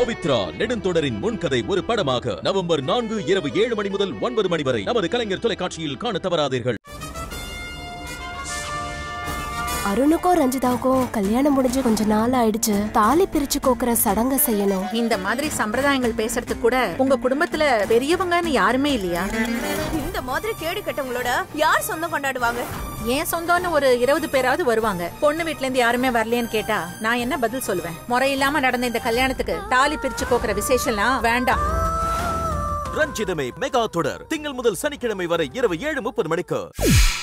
பவித்ரா நெடுந்தொடரின் முன்கதை ஒரு படமாக நவம்பர் நான்கு இரவு ஏழு மணி முதல் ஒன்பது மணி வரை நமது கலைஞர் தொலைக்காட்சியில் காண தவறாதீர்கள் அருணுக்கும் ரஞ்சிதாவுக்கும் கல்யாணம் முடிஞ்சு கொஞ்ச நாள் ஆயிடுச்சு தாலி பிரிச்சு கோக்குற சடங்க செய்யணும் இந்த மாதிரி சம்பிரதாயங்கள் பேசுறதுக்கு கூட உங்க குடும்பத்துல பெரியவங்கன்னு யாருமே இல்லையா இந்த மாதிரி கேடு கெட்டவங்களோட யார் சொந்தம் கொண்டாடுவாங்க ஏன் சொந்தம்னு ஒரு இருபது பேராவது வருவாங்க பொண்ணு வீட்ல இருந்து யாருமே வரலையேன்னு கேட்டா நான் என்ன பதில் சொல்லுவேன் முறையில்லாம நடந்த இந்த கல்யாணத்துக்கு தாலி பிரிச்சு கோக்குற விசேஷம்லாம் வேண்டாம் ரஞ்சிதமே மெகா தொடர் திங்கள் முதல் சனிக்கிழமை வரை இரவு ஏழு முப்பது மணிக்கு